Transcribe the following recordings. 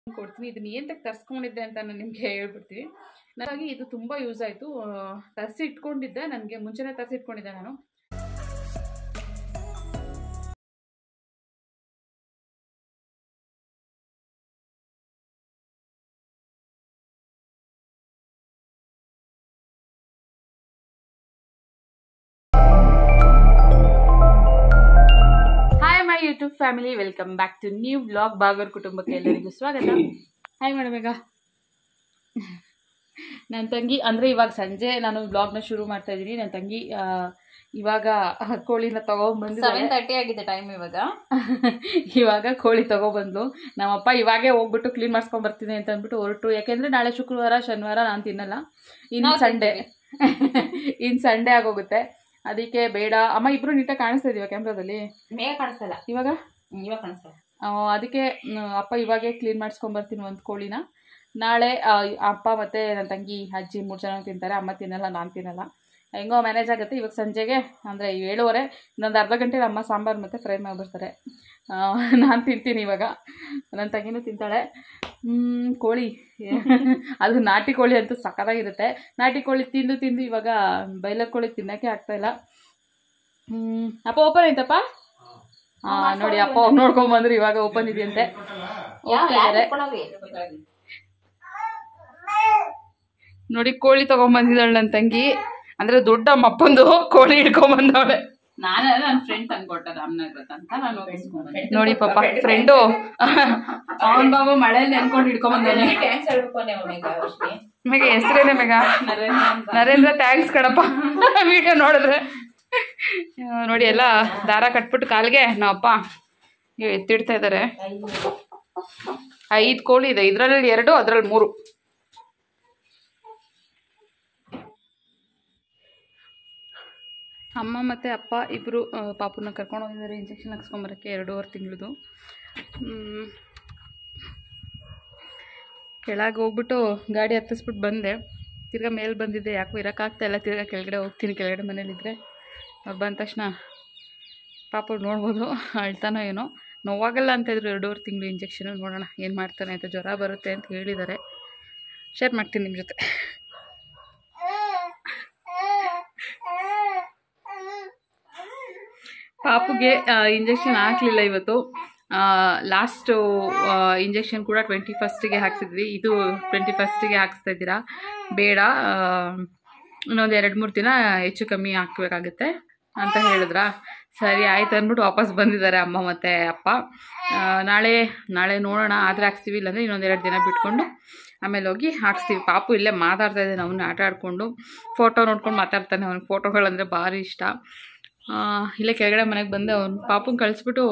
ಕೊಡ್ತೀನಿ ಇದನ್ನ ಏಂತಕ್ಕೆ ತರಿಸ್ಕೊಂಡಿದ್ದೆ ಅಂತ ನಾನು ನಿಮಗೆ ಹೇಳ್ಬಿಡ್ತೀನಿ ನನಗಾಗಿ ಇದು ತುಂಬ ಯೂಸ್ ಆಯಿತು ತರಿಸಿ ಇಟ್ಕೊಂಡಿದ್ದೆ ನನಗೆ ಮುಂಚೆನೇ ತರಿಸಿ ಇಟ್ಕೊಂಡಿದ್ದೆ ನಾನು hi my YouTube family welcome back to new blog ಬಾಗರ್ ಕುಟುಂಬಕ್ಕೆ ಎಲ್ಲರಿಗೂ ಸ್ವಾಗತ ಹಾಯ್ ಮೇಡಮ್ ಈಗ ನನ್ನ ತಂಗಿ ಅಂದರೆ ಇವಾಗ ಸಂಜೆ ನಾನು ಬ್ಲಾಗ್ನ ಶುರು ಮಾಡ್ತಾ ಇದ್ದೀನಿ ನನ್ನ ತಂಗಿ ಆ, ಇವಾಗ ಕೋಳಿನ ತಗೊಂಡ್ಬಂದು ಸೆವೆನ್ ತರ್ಟಿ ಆಗಿದೆ ಟೈಮ್ ಇವಾಗ ಇವಾಗ ಕೋಳಿ ತಗೊಬಂದ್ಲು ನಮ್ಮಪ್ಪ ಇವಾಗೇ ಹೋಗ್ಬಿಟ್ಟು ಕ್ಲೀನ್ ಮಾಡ್ಸ್ಕೊಂಡ್ ಬರ್ತೀನಿ ಅಂತ ಅಂದ್ಬಿಟ್ಟು ಹೊರಟು ಯಾಕೆಂದ್ರೆ ನಾಳೆ ಶುಕ್ರವಾರ ಶನಿವಾರ ನಾನು ತಿನ್ನಲ್ಲ ಇನ್ನು ನಾವ್ ಸಂಡೇ ಇನ್ನು ಸಂಡೇ ಆಗೋಗುತ್ತೆ ಅದಕ್ಕೆ ಬೇಡ ಅಮ್ಮ ಇಬ್ರು ನೀಟಾಗಿ ಕಾಣಿಸ್ತಾ ಇದೀವ ಕ್ಯಾಮ್ರಾದಲ್ಲಿ ಬೇಗ ಕಾಣಿಸ್ತಲ್ಲ ಇವಾಗ ಇವಾಗ ಕಾಣಿಸ್ತಲ್ಲ ಆ, ಅದಕ್ಕೆ ಮ್, ಅಪ್ಪ ಇವಾಗೇ ಕ್ಲೀನ್ ಮಾಡ್ಸ್ಕೊಂಬರ್ತೀನಿ ಒಂದು ಕೋಳಿನ ನಾಳೆ ಆ, ಅಪ್ಪ ಮತ್ತು ನನ್ನ ತಂಗಿ ಅಜ್ಜಿ ಮೂರು ಜನ ತಿಂತಾರೆ ಅಮ್ಮ ತಿನ್ನಲ್ಲ ನಾನು ತಿನ್ನಲ್ಲ ಹೆಂಗೋ ಮ್ಯಾನೇಜ್ ಆಗುತ್ತೆ ಇವಾಗ ಸಂಜೆಗೆ ಅಂದರೆ ಏಳುವರೆ ಇನ್ನೊಂದು ಅರ್ಧ ಗಂಟೆ ಅಮ್ಮ ಸಾಂಬಾರು ಮತ್ತು ಫ್ರೈ ಮಾಡಿಬಿಡ್ತಾರೆ ನಾನು ತಿಂತೀನಿ ಇವಾಗ ನನ್ನ ತಂಗಿನೂ ತಿಂತಾಳೆ ಹ್ಮ್, ಕೋಳಿ ಅದು ನಾಟಿ ಕೋಳಿ ಅಂತೂ ಸಖತ್ತಾಗಿರುತ್ತೆ ನಾಟಿ ಕೋಳಿ ತಿಂದು ತಿಂದು ಇವಾಗ ಬೈಲರ್ ಕೋಳಿ ತಿನ್ನೋಕ್ಕೆ ಆಗ್ತಾಯಿಲ್ಲ ಹ್ಮ್ ಅಪ್ಪ ಓಪನ್ ಐತಪ್ಪ ಹಾ ನೋಡಿ ಅಪ್ಪ ಅವ್ರು ನೋಡ್ಕೊಂಡ್ ಬಂದ್ರು ಇವಾಗ ಓಪನ್ ಇದೆಯಂತೆ ಹೋಗ್ತಾ ಇದಾರೆ. ನೋಡಿ ಕೋಳಿ ತಗೊಂಡ್ ಬಂದಿದ್ದಾಳೆ ನನ್ನ ತಂಗಿ ಅಂದ್ರೆ ದೊಡ್ಡ ಅಪ್ಪಂದು ಕೋಳಿ ಹಿಡ್ಕೊಂಡ್ ಬಂದವಳೆ ನಾನು ನನ್ನ ಫ್ರೆಂಡ್ ತಂದ್ಕೊಟ್ಟ ರಾಮನಗರ ಅಂತ ನಾನು ಹೋಗಿಸ್ಕೊಂಡ್ಬಂದೆ. ನೋಡಿ ಪಾಪ ಫ್ರೆಂಡು ಅವನ್ ಬಾಬು ಮಳೆಯಲ್ಲಿ ನೆನ್ಕೊಂಡು ಹಿಡ್ಕೊಂಡ್ ಬಂದಾನೆ Thanks ಹೇಳ್ಕೊನೆ ಅವ್ನಿಗೆ ಅಶ್ವಿನಿ. ಮೇಗ ಹೆಸರೇನೆ ಮೇಗ ನರೇಂದ್ರ ಅಂತ. ನರೇಂದ್ರ ಥ್ಯಾಂಕ್ಸ್ ಕಣಪ್ಪ ವಿಡಿಯೋ ನೋಡಿದ್ರೆ ಆ, ನೋಡಿ ಎಲ್ಲ ದಾರ ಕಟ್ಬಿಟ್ಟು ಕಾಲಿಗೆ ನಾವಪ್ಪ ಎತ್ತಿಡ್ತಾ ಇದ್ದಾರೆ ಐದು ಕೋಳಿ ಇದೆ ಇದರಲ್ಲಿ ಎರಡು ಅದರಲ್ಲಿ ಮೂರು ಅಮ್ಮ ಮತ್ತು ಅಪ್ಪ ಇಬ್ಬರು ಪಾಪುನ ಕರ್ಕೊಂಡು ಹೋಗಿದ್ದಾರೆ ಇಂಜೆಕ್ಷನ್ ಹಾಕ್ಸ್ಕೊಂಬರೋಕ್ಕೆ ಎರಡೂವರೆ ತಿಂಗಳದು ಕೆಳಗೆ ಹೋಗ್ಬಿಟ್ಟು ಗಾಡಿ ಹತ್ತಿಸ್ಬಿಟ್ಟು ಬಂದೆ ತಿರ್ಗಾ ಮೇಲೆ ಬಂದಿದ್ದೆ ಯಾಕೋ ಇರೋಕ್ಕಾಗ್ತಾ ಇಲ್ಲ ತಿರ್ಗಾ ಕೆಳಗಡೆ ಹೋಗ್ತೀನಿ ಕೆಳಗಡೆ ಮನೇಲಿದ್ದರೆ ಅವ್ರು ಬಂದ ತಕ್ಷಣ ಪಾಪ ನೋಡ್ಬೋದು ಅಳ್ತಾನೋ ಏನೋ ನೋವಾಗಲ್ಲ ಅಂತ ಇದ್ರು ಎರಡೂವರೆ ತಿಂಗಳು ಇಂಜೆಕ್ಷನು ನೋಡೋಣ ಏನು ಮಾಡ್ತಾನೆ ಅಂತ ಜ್ವರ ಬರುತ್ತೆ ಅಂತ ಹೇಳಿದ್ದಾರೆ ಶೇರ್ ಮಾಡ್ತೀನಿ ನಿಮ್ಮ ಜೊತೆ ಪಾಪುಗೆ ಇಂಜೆಕ್ಷನ್ ಹಾಕಲಿಲ್ಲ ಇವತ್ತು ಲಾಸ್ಟು ಇಂಜೆಕ್ಷನ್ ಕೂಡ ಟ್ವೆಂಟಿ ಫಸ್ಟಿಗೆ ಹಾಕ್ಸಿದ್ವಿ ಇದು ಟ್ವೆಂಟಿ ಫಸ್ಟಿಗೆ ಹಾಕ್ಸ್ತಾ ಇದ್ದೀರಾ ಬೇಡ ಆ, ಇನ್ನೊಂದು ಎರಡು ಮೂರು ದಿನ ಹೆಚ್ಚು ಕಮ್ಮಿ ಹಾಕಬೇಕಾಗುತ್ತೆ ಅಂತ ಹೇಳಿದ್ರಾ ಸರಿ ಆಯ್ತು ಅಂದ್ಬಿಟ್ಟು ವಾಪಸ್ ಬಂದಿದ್ದಾರೆ ಅಮ್ಮ ಮತ್ತು ಅಪ್ಪ ಆ, ನಾಳೆ ನಾಳೆ ನೋಡೋಣ ಆದರೆ ಹಾಕ್ಸ್ತೀವಿ ಇಲ್ಲಾಂದರೆ ಇನ್ನೊಂದು ಎರಡು ದಿನ ಬಿಟ್ಕೊಂಡು ಆಮೇಲೆ ಹೋಗಿ ಹಾಕ್ಸ್ತೀವಿ ಪಾಪು ಇಲ್ಲೇ ಮಾತಾಡ್ತಾ ಇದ್ದಾನೆ ಅವನ್ನ ಆಟ ಆಡಿಕೊಂಡು ಫೋಟೋ ನೋಡ್ಕೊಂಡು ಮಾತಾಡ್ತಾನೆ ಅವ್ನಿಗೆ ಫೋಟೋಗಳಂದರೆ ಭಾರಿ ಇಷ್ಟ ಆ, ಇಲ್ಲೇ ಕೆಳಗಡೆ ಮನೆಗೆ ಬಂದೆ ಅವ್ನು ಪಾಪುನ ಕಳಿಸ್ಬಿಟ್ಟು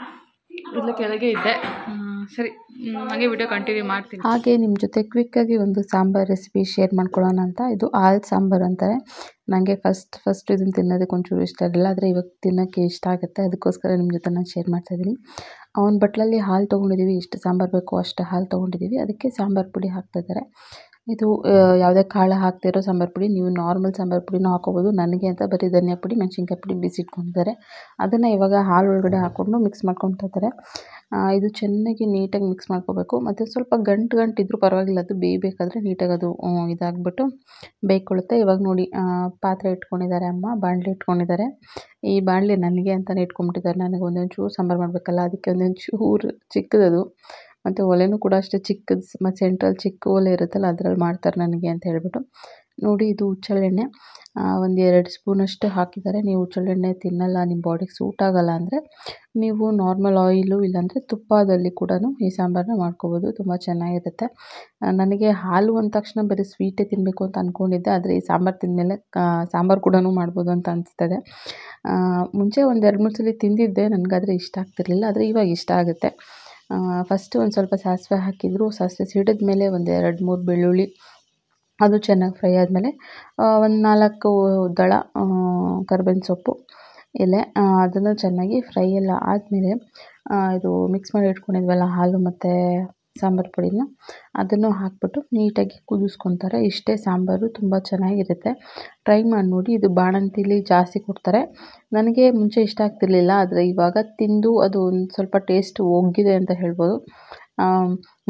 ಇಲ್ಲೇ ಕೆಳಗೆ ಇದ್ದೆ ಆ, ಸರಿ ಹ್ಮ್, ಹಾಗೆ ವಿಡಿಯೋ ಕಂಟಿನ್ಯೂ ಮಾಡ್ತೀನಿ ಹಾಗೆ ನಿಮ್ಮ ಜೊತೆ ಕ್ವಿಕ್ಕಾಗಿ ಒಂದು ಸಾಂಬಾರ್ ರೆಸಿಪಿ ಶೇರ್ ಮಾಡ್ಕೊಳ್ಳೋಣ ಅಂತ ಇದು ಹಾಲು ಸಾಂಬಾರು ಅಂತಾರೆ ನನಗೆ ಫಸ್ಟ್ ಫಸ್ಟ್ ಇದನ್ನು ತಿನ್ನೋದಕ್ಕೆ ಒಂಚೂರು ಇಷ್ಟ ಇರಲಿಲ್ಲ ಆದರೆ ಇವಾಗ ತಿನ್ನೋಕ್ಕೆ ಇಷ್ಟ ಆಗುತ್ತೆ ಅದಕ್ಕೋಸ್ಕರ ನಿಮ್ಮ ಜೊತೆ ನಾನು ಶೇರ್ ಮಾಡ್ತಾಯಿದ್ದೀನಿ ಅವನ ಬಟ್ಲಲ್ಲಿ ಹಾಲು ತೊಗೊಂಡಿದ್ದೀವಿ ಎಷ್ಟು ಸಾಂಬಾರು ಬೇಕೋ ಅಷ್ಟು ಹಾಲು ತೊಗೊಂಡಿದ್ದೀವಿ ಅದಕ್ಕೆ ಸಾಂಬಾರು ಪುಡಿ ಹಾಕ್ತಾಯಿದ್ದಾರೆ ಇದು ಆ, ಯಾವುದೇ ಕಾಳು ಹಾಕ್ತಿರೋ ಸಾಂಬಾರು ಪುಡಿ ನೀವು ನಾರ್ಮಲ್ ಸಾಂಬಾರು ಪುಡಿನೂ ಹಾಕೋಬೋದು ನನಗೆ ಅಂತ ಬರೀ ಧನಿಯಾ ಪುಡಿ ಮೆಣಸಿನ್ಕಾಯಿ ಪುಡಿ ಬಿಸಿಟ್ಕೊಂಡಿದ್ದಾರೆ ಅದನ್ನು ಇವಾಗ ಹಾಲು ಒಳಗಡೆ ಹಾಕ್ಕೊಂಡು ಮಿಕ್ಸ್ ಮಾಡ್ಕೊತಾ ಇದ್ದಾರೆ ಆ, ಇದು ಚೆನ್ನಾಗಿ ನೀಟಾಗಿ ಮಿಕ್ಸ್ ಮಾಡ್ಕೋಬೇಕು ಮತ್ತು ಸ್ವಲ್ಪ ಗಂಟು ಗಂಟು ಇದ್ರೂ ಪರವಾಗಿಲ್ಲ ಅದು ಬೇಯಬೇಕಾದ್ರೆ ನೀಟಾಗಿ ಅದು ಆ, ಇದಾಗ್ಬಿಟ್ಟು ಬೇಯ್ಕೊಳ್ಳುತ್ತೆ ಇವಾಗ ನೋಡಿ ಆ, ಪಾತ್ರೆ ಇಟ್ಕೊಂಡಿದ್ದಾರೆ ಅಮ್ಮ ಬಾಣಲೆ ಇಟ್ಕೊಂಡಿದ್ದಾರೆ ಈ ಬಾಣಲೆ ನನಗೆ ಅಂತಲೇ ಇಟ್ಕೊಂಡ್ಬಿಟ್ಟಿದ್ದಾರೆ ನನಗೆ ಒಂದೊಂದು ಚೂರು ಸಾಂಬಾರು ಮಾಡಬೇಕಲ್ಲ ಅದಕ್ಕೆ ಒಂದೊಂದು ಚೂರು ಚಿಕ್ಕದದು ಮತ್ತು ಒಲೆನೂ ಕೂಡ ಅಷ್ಟೇ ಚಿಕ್ಕದು ಮತ್ತು ಸೆಂಟ್ರಲ್ ಚಿಕ್ಕ ಒಲೆ ಇರುತ್ತಲ್ಲ ಅದರಲ್ಲಿ ಮಾಡ್ತಾರೆ ನನಗೆ ಅಂತ ಹೇಳ್ಬಿಟ್ಟು ನೋಡಿ ಇದು ಹುಚ್ಚಳೆಣ್ಣೆ ಒಂದು ಎರಡು ಸ್ಪೂನಷ್ಟು ಹಾಕಿದ್ದಾರೆ ನೀವು ಹುಚ್ಚಳೆಣ್ಣೆ ತಿನ್ನಲ್ಲ ನಿಮ್ಮ ಬಾಡಿಗೆ ಸೂಟ್ ಆಗಲ್ಲ ಅಂದರೆ ನೀವು ನಾರ್ಮಲ್ ಆಯಿಲು ಇಲ್ಲಾಂದರೆ ತುಪ್ಪದಲ್ಲಿ ಕೂಡ ಈ ಸಾಂಬಾರನ್ನ ಮಾಡ್ಕೋಬೋದು ತುಂಬ ಚೆನ್ನಾಗಿರುತ್ತೆ ಆ, ನನಗೆ ಹಾಲು ಅಂದ ತಕ್ಷಣ ಬರೀ ಸ್ವೀಟೇ ತಿನ್ನಬೇಕು ಅಂತ ಅಂದ್ಕೊಂಡಿದ್ದೆ ಆದರೆ ಈ ಸಾಂಬಾರು ತಿಂದಮೇಲೆ ಸಾಂಬಾರು ಕೂಡ ಮಾಡ್ಬೋದು ಅಂತ ಅನಿಸ್ತದೆ ಆ, ಮುಂಚೆ ಒಂದು ಎರಡು ಮೂರು ಸಲ ತಿಂದಿದ್ದೆ ನನಗಾದರೆ ಇಷ್ಟ ಆಗ್ತಿರ್ಲಿಲ್ಲ ಆದರೆ ಇವಾಗ ಇಷ್ಟ ಆಗುತ್ತೆ ಫಸ್ಟು ಒಂದು ಸ್ವಲ್ಪ ಸಾಸಿವೆ ಹಾಕಿದ್ರು ಸಾಸಿವೆ ಸಿಡಿದ ಮೇಲೆ ಒಂದು ಎರಡು ಮೂರು ಬೆಳ್ಳುಳ್ಳಿ ಅದು ಚೆನ್ನಾಗಿ ಫ್ರೈ ಆದಮೇಲೆ ಒಂದು ನಾಲ್ಕು ದಳ ಕರ್ಬೇವಿನ ಸೊಪ್ಪು ಎಲೆ ಅದನ್ನು ಚೆನ್ನಾಗಿ ಫ್ರೈ ಎಲ್ಲ ಆದಮೇಲೆ ಇದು ಮಿಕ್ಸ್ ಮಾಡಿ ಇಟ್ಕೊಂಡಿದ್ವಲ್ಲ ಹಾಲು ಮತ್ತು ಸಾಂಬಾರು ಪುಡಿನ ಅದನ್ನು ಹಾಕ್ಬಿಟ್ಟು ನೀಟಾಗಿ ಕುದಿಸ್ಕೊತಾರೆ ಇಷ್ಟೇ ಸಾಂಬಾರು ತುಂಬ ಚೆನ್ನಾಗಿರುತ್ತೆ ಟ್ರೈ ಮಾಡಿ ನೋಡಿ ಇದು ಬಾಣಂತಿಲಿ ಜಾಸ್ತಿ ಕೊಡ್ತಾರೆ ನನಗೆ ಮುಂಚೆ ಇಷ್ಟ ಆಗ್ತಿರ್ಲಿಲ್ಲ ಆದರೆ ಇವಾಗ ತಿಂದು ಅದು ಒಂದು ಸ್ವಲ್ಪ ಟೇಸ್ಟ್ ಹೋಗಿದೆ ಅಂತ ಹೇಳ್ಬೋದು